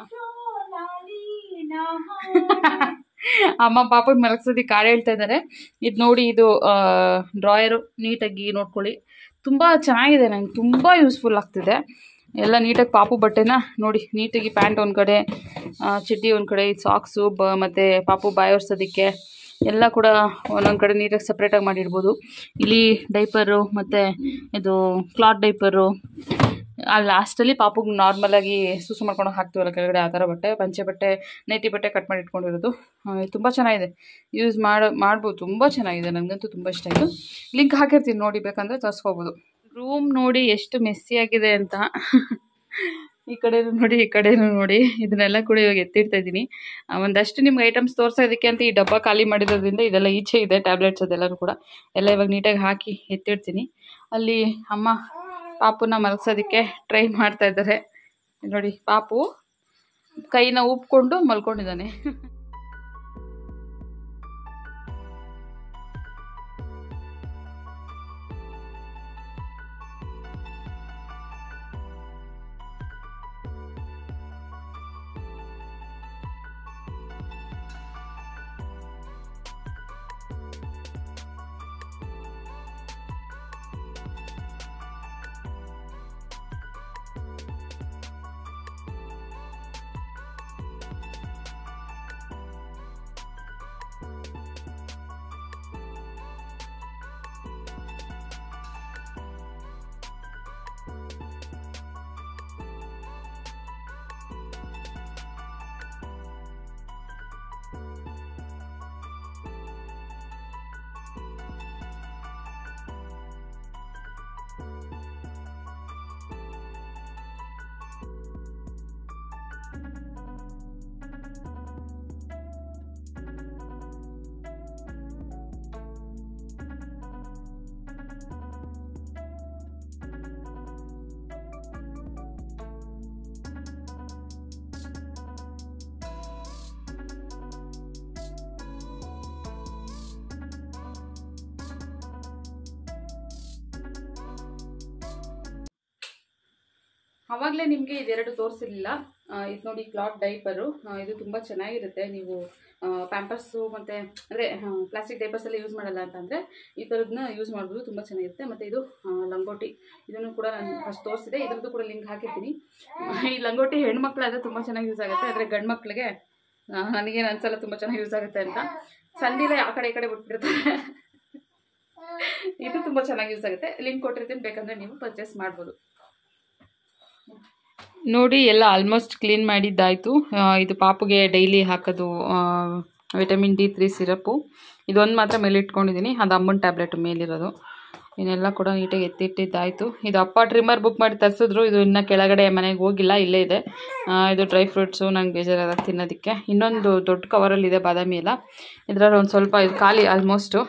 ಅಮ್ಮ ಪಾಪನ ಮಲಗ್ಸೋದಕ್ಕೆ ಕಾಡು ಹೇಳ್ತಾ ಇದ್ದಾರೆ ಇದು ನೋಡಿ ಇದು ಡ್ರಾಯರು ನೀಟಾಗಿ ನೋಡ್ಕೊಳ್ಳಿ ತುಂಬ ಚೆನ್ನಾಗಿದೆ ನಂಗೆ ತುಂಬ ಯೂಸ್ಫುಲ್ ಆಗ್ತಿದೆ ಎಲ್ಲ ನೀಟಾಗಿ ಪಾಪು ಬಟ್ಟೆನ ನೋಡಿ ನೀಟಾಗಿ ಪ್ಯಾಂಟ್ ಒಂದು ಕಡೆ ಆ, ಚಡ್ಡಿ ಒಂದು ಕಡೆ ಸಾಕ್ಸು ಬ ಮತ್ತು ಪಾಪು ಬಾಯೋರ್ಸೋದಕ್ಕೆ ಎಲ್ಲ ಕೂಡ ಒಂದೊಂದು ಕಡೆ ನೀಟಾಗಿ ಸಪ್ರೇಟಾಗಿ ಮಾಡಿರ್ಬೋದು ಇಲ್ಲಿ ಡೈಪರು ಮತ್ತು ಇದು ಕ್ಲಾತ್ ಡೈಪರು ಆ ಲಾಸ್ಟಲ್ಲಿ ಪಾಪುಗೆ ನಾರ್ಮಲಾಗಿ ಸುಸು ಮಾಡ್ಕೊಂಡು ಹಾಕ್ತೀವಲ್ಲ ಕೆಳಗಡೆ ಆ ಥರ ಬಟ್ಟೆ ಪಂಚೆ ಬಟ್ಟೆ ನೈಟಿ ಬಟ್ಟೆ ಕಟ್ ಮಾಡಿ ಇಟ್ಕೊಂಡಿರೋದು ತುಂಬ ಚೆನ್ನಾಗಿದೆ ಯೂಸ್ ಮಾಡೋ ಮಾಡ್ಬೋದು ತುಂಬ ಚೆನ್ನಾಗಿದೆ ನನಗಂತೂ ತುಂಬ ಇಷ್ಟ ಆಯಿತು ಲಿಂಕ್ ಹಾಕಿರ್ತೀನಿ ನೋಡಿ ಬೇಕಂದರೆ ತರಿಸ್ಕೋಬೋದು ರೂಮ್ ನೋಡಿ ಎಷ್ಟು ಮೆಸ್ಸಿಯಾಗಿದೆ ಅಂತ ಈ ಕಡೆನೂ ನೋಡಿ ಈ ಕಡೆನೂ ನೋಡಿ ಇದನ್ನೆಲ್ಲ ಕೂಡ ಇವಾಗ ಎತ್ತಿಡ್ತಾ ಇದ್ದೀನಿ ಆ, ಒಂದಷ್ಟು ನಿಮ್ಗೆ ಐಟಮ್ಸ್ ತೋರಿಸೋದಕ್ಕೆ ಅಂತ ಈ ಡಬ್ಬ ಖಾಲಿ ಮಾಡಿರೋದ್ರಿಂದ ಇದೆಲ್ಲ ಈಚೆ ಇದೆ ಟ್ಯಾಬ್ಲೆಟ್ಸ್ ಅದೆಲ್ಲನೂ ಕೂಡ ಎಲ್ಲ ಇವಾಗ ನೀಟಾಗಿ ಹಾಕಿ ಎತ್ತಿಡ್ತೀನಿ ಅಲ್ಲಿ ಅಮ್ಮ ಪಾಪುನ ಮಲಗ್ಸೋದಕ್ಕೆ ಟ್ರೈ ಮಾಡ್ತಾ ಇದ್ದಾರೆ ನೋಡಿ ಪಾಪು ಕೈನ ಉಪ್ಕೊಂಡು ಮಲ್ಕೊಂಡಿದ್ದಾನೆ ಆವಾಗಲೇ ನಿಮಗೆ ಇದೆರಡು ತೋರಿಸಿರಲಿಲ್ಲ ಇದು ನೋಡಿ ಕ್ಲಾತ್ ಡೈಪರು ಇದು ತುಂಬ ಚೆನ್ನಾಗಿರುತ್ತೆ ನೀವು ಪ್ಯಾಂಪರ್ಸು ಮತ್ತು ಅಂದರೆ ಪ್ಲಾಸ್ಟಿಕ್ ಡೈಪರ್ಸ್ ಎಲ್ಲ ಯೂಸ್ ಮಾಡಲ್ಲ ಅಂತಂದರೆ ಈ ಥರದನ್ನ ಯೂಸ್ ಮಾಡ್ಬೋದು ತುಂಬ ಚೆನ್ನಾಗಿರುತ್ತೆ ಮತ್ತು ಇದು ಆ, ಲಂಗೋಟಿ ಇದನ್ನು ಕೂಡ ನಾನು ಫಸ್ಟ್ ತೋರಿಸಿದೆ ಇದ್ರದ್ದು ಕೂಡ ಲಿಂಕ್ ಹಾಕಿರ್ತೀನಿ ಈ ಲಂಗೋಟಿ ಹೆಣ್ಮಕ್ಳಾದರೆ ತುಂಬ ಚೆನ್ನಾಗಿ ಯೂಸ್ ಆಗುತ್ತೆ ಆದರೆ ಗಂಡು ಮಕ್ಳಿಗೆ ಆ, ನನಗೇನು ಅನ್ಸಲ್ಲ ತುಂಬ ಚೆನ್ನಾಗಿ ಯೂಸ್ ಆಗುತ್ತೆ ಅಂತ ಸಂದಿಲೆ ಆ ಕಡೆ ಈ ಕಡೆ ಬಿಟ್ಬಿಡ್ತಾರೆ ಇದು ತುಂಬ ಚೆನ್ನಾಗಿ ಯೂಸ್ ಆಗುತ್ತೆ ಲಿಂಕ್ ಕೊಟ್ಟಿರ್ತೀನಿ ಬೇಕಂದರೆ ನೀವು ಪರ್ಚೇಸ್ ಮಾಡ್ಬೋದು ನೋಡಿ ಎಲ್ಲ ಆಲ್ಮೋಸ್ಟ್ ಕ್ಲೀನ್ ಮಾಡಿದ್ದಾಯಿತು ಇದು ಪಾಪುಗೆ ಡೈಲಿ ಹಾಕೋದು ವಿಟಮಿನ್ ಡಿ ತ್ರೀ ಸಿರಪ್ಪು ಇದೊಂದು ಮಾತ್ರ ಮೇಲೆ ಇಟ್ಕೊಂಡಿದ್ದೀನಿ ಅದು ಅಮ್ಮನ ಟ್ಯಾಬ್ಲೆಟ್ ಮೇಲಿರೋದು ಇನ್ನೆಲ್ಲ ಕೂಡ ನೀಟಾಗಿ ಎತ್ತಿಟ್ಟಿದ್ದಾಯಿತು ಇದು ಅಪ್ಪ ಟ್ರಿಮ್ಮರ್ ಬುಕ್ ಮಾಡಿ ತರಿಸಿದ್ರು ಇದು ಇನ್ನೂ ಕೆಳಗಡೆ ಮನೆಗೆ ಹೋಗಿಲ್ಲ ಇಲ್ಲೇ ಇದೆ ಆ, ಇದು ಡ್ರೈ ಫ್ರೂಟ್ಸು ನಂಗೆ ಬೇಜಾರಾದ ತಿನ್ನೋದಕ್ಕೆ ಇನ್ನೊಂದು ದೊಡ್ಡ ಕವರಲ್ಲಿದೆ ಬಾದಾಮಿ ಎಲ್ಲ ಇದರಲ್ಲಿ ಒಂದು ಸ್ವಲ್ಪ ಇದು ಖಾಲಿ ಆಲ್ಮೋಸ್ಟು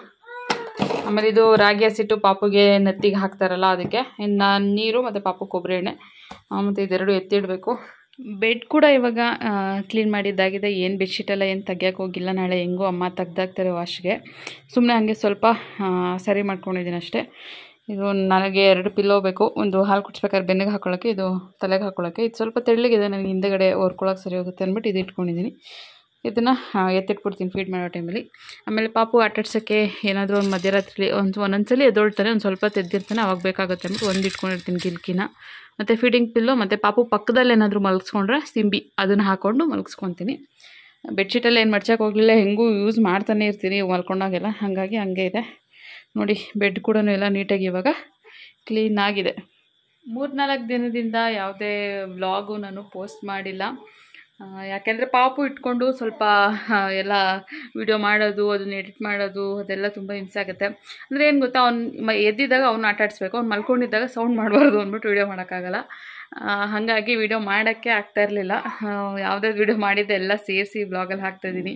ಆಮೇಲೆ ಇದು ರಾಗಿ ಹಸಿಟ್ಟು ಪಾಪುಗೆ ನೆತ್ತಿಗೆ ಹಾಕ್ತಾರಲ್ಲ ಅದಕ್ಕೆ ಇನ್ನು ನೀರು ಮತ್ತು ಪಾಪು ಕೊಬ್ಬರಿ ಎಣ್ಣೆ ಮತ್ತು ಇದೆರಡು ಎತ್ತಿಡಬೇಕು ಬೆಡ್ ಕೂಡ ಇವಾಗ ಕ್ಲೀನ್ ಮಾಡಿದ್ದಾಗಿದೆ ಏನು ಬೆಡ್ಶೀಟ್ ಎಲ್ಲ ಏನು ತೆಗಿಯೋಕೆ ಹೋಗಿಲ್ಲ ನಾಳೆ ಹೆಂಗೂ ಅಮ್ಮ ತೆಗ್ದಾಕ್ತಾರೆ ವಾಶ್ಗೆ ಸುಮ್ಮನೆ ಹಾಗೆ ಸ್ವಲ್ಪ ಆ, ಸರಿ ಮಾಡ್ಕೊಂಡಿದ್ದೀನಿ ಅಷ್ಟೇ ಇದು ನನಗೆ ಎರಡು ಪಿಲ್ಲೋ ಬೇಕು ಒಂದು ಹಾಲು ಕುಡಿಸ್ಬೇಕಾದ್ರೆ ಬೆನ್ನಿಗೆ ಹಾಕೊಳ್ಳೋಕ್ಕೆ ಇದು ತಲೆಗೆ ಹಾಕೊಳ್ಳೋಕ್ಕೆ ಇದು ಸ್ವಲ್ಪ ತೆಳ್ಳಗಿದೆ ನನಗೆ ಹಿಂದೆಗಡೆ ಓರ್ಕೊಳ್ಳೋಕೆ ಸರಿ ಹೋಗುತ್ತೆ ಅಂದ್ಬಿಟ್ಟು ಇದು ಇಟ್ಕೊಂಡಿದ್ದೀನಿ ಇದನ್ನು ಎತ್ತಿಟ್ಬಿಡ್ತೀನಿ ಫೀಡ್ ಮಾಡೋ ಟೈಮಲ್ಲಿ ಆಮೇಲೆ ಪಾಪು ಆಟಾಡ್ಸೋಕ್ಕೆ ಏನಾದರೂ ಒಂದು ಮಧ್ಯರಾತ್ರಿ ಒಂದು ಒಂದೊಂದ್ಸಲಿ ಎದ್ದೊಳ್ತಾನೆ ಒಂದು ಸ್ವಲ್ಪ ತೆದ್ದಿರ್ತಾನೆ ಅವಾಗ ಬೇಕಾಗುತ್ತೆ ಅಂದ್ಬಿಟ್ಟು ಒಂದು ಇಟ್ಕೊಂಡಿರ್ತೀನಿ ಗಿಲ್ಕಿನ ಮತ್ತು ಫೀಡಿಂಗ್ ಪಿಲ್ಲು ಮತ್ತು ಪಾಪು ಪಕ್ಕದಲ್ಲಿ ಏನಾದರೂ ಮಲಗಿಸ್ಕೊಂಡ್ರೆ ಸಿಂಬಿ ಅದನ್ನು ಹಾಕ್ಕೊಂಡು ಮಲಗಿಸ್ಕೊತೀನಿ ಬೆಡ್ಶೀಟಲ್ಲಿ ಏನು ಮಡ್ಚಕ್ಕೆ ಹೋಗಲಿಲ್ಲ ಹೆಂಗೂ ಯೂಸ್ ಮಾಡ್ತಾನೆ ಇರ್ತೀನಿ ಮಲ್ಕೊಂಡಾಗೆಲ್ಲ ಹಾಗಾಗಿ ಹಂಗೆ ಇದೆ ನೋಡಿ ಬೆಡ್ ಕೂಡ ಎಲ್ಲ ನೀಟಾಗಿ ಇವಾಗ ಕ್ಲೀನ್ ಆಗಿದೆ ಮೂರ್ನಾಲ್ಕು ದಿನದಿಂದ ಯಾವುದೇ ವ್ಲಾಗು ನಾನು ಪೋಸ್ಟ್ ಮಾಡಿಲ್ಲ ಆ, ಯಾಕೆಂದರೆ ಪಾಪು ಇಟ್ಕೊಂಡು ಸ್ವಲ್ಪ ಆ, ಎಲ್ಲ ವಿಡಿಯೋ ಮಾಡೋದು ಅದನ್ನ ಎಡಿಟ್ ಮಾಡೋದು ಅದೆಲ್ಲ ತುಂಬ ಹಿಂಸೆ ಆಗುತ್ತೆ ಅಂದರೆ ಏನು ಗೊತ್ತಾ ಅವ್ನು ಎದ್ದಿದ್ದಾಗ ಅವ್ನು ಆಟ ಆಡಿಸ್ಬೇಕು ಅವ್ನು ಮಲ್ಕೊಂಡಿದ್ದಾಗ ಸೌಂಡ್ ಮಾಡಬಾರ್ದು ಅಂದ್ಬಿಟ್ಟು ವಿಡಿಯೋ ಮಾಡೋಕ್ಕಾಗಲ್ಲ ಆ, ಹಾಗಾಗಿ ವಿಡಿಯೋ ಮಾಡೋಕ್ಕೆ ಆಗ್ತಾ ಇರಲಿಲ್ಲ ಯಾವುದೇ ವಿಡಿಯೋ ಮಾಡಿದ್ದೆ ಎಲ್ಲ ಸೇರಿಸಿ ಬ್ಲಾಗಲ್ಲಿ ಹಾಕ್ತಾಯಿದ್ದೀನಿ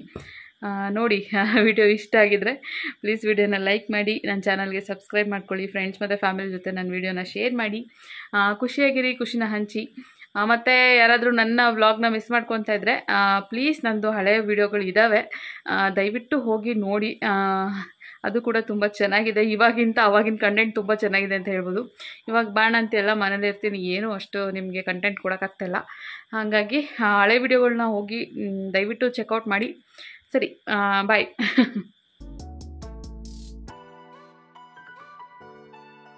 ನೋಡಿ ವಿಡಿಯೋ ಇಷ್ಟ ಆಗಿದ್ರೆ ಪ್ಲೀಸ್ ವಿಡಿಯೋನ ಲೈಕ್ ಮಾಡಿ ನನ್ನ ಚಾನಲ್ಗೆ ಸಬ್ಸ್ಕ್ರೈಬ್ ಮಾಡ್ಕೊಳ್ಳಿ ಫ್ರೆಂಡ್ಸ್ ಮತ್ತು ಫ್ಯಾಮಿಲಿ ಜೊತೆ ನನ್ನ ವಿಡಿಯೋನ ಶೇರ್ ಮಾಡಿ ಆ, ಖುಷಿಯಾಗಿರಿ ಖುಷಿನ ಹಂಚಿ ಮತ್ತು ಯಾರಾದರೂ ನನ್ನ ವ್ಲಾಗ್ನ ಮಿಸ್ ಮಾಡ್ಕೊತಾ ಇದ್ದರೆ ಪ್ಲೀಸ್ ನಂದು ಹಳೆಯ ವಿಡಿಯೋಗಳು ಇದ್ದಾವೆ ಆ, ದಯವಿಟ್ಟು ಹೋಗಿ ನೋಡಿ ಆ, ಅದು ಕೂಡ ತುಂಬ ಚೆನ್ನಾಗಿದೆ ಇವಾಗಿಂತ ಅವಾಗಿನ ಕಂಟೆಂಟ್ ತುಂಬ ಚೆನ್ನಾಗಿದೆ ಅಂತ ಹೇಳ್ಬೋದು ಇವಾಗ ಬಾಣ ಅಂತ ಎಲ್ಲ ಮನೇಲಿ ಇರ್ತೀನಿ ಏನೂ ಅಷ್ಟು ನಿಮಗೆ ಕಂಟೆಂಟ್ ಕೊಡೋಕ್ಕಾಗ್ತಾಯಿಲ್ಲ ಹಾಗಾಗಿ ಆ ಹಳೆ ವಿಡಿಯೋಗಳನ್ನ ಹೋಗಿ ಮ್, ದಯವಿಟ್ಟು ಚೆಕ್ಔಟ್ ಮಾಡಿ ಸರಿ ಬಾಯ್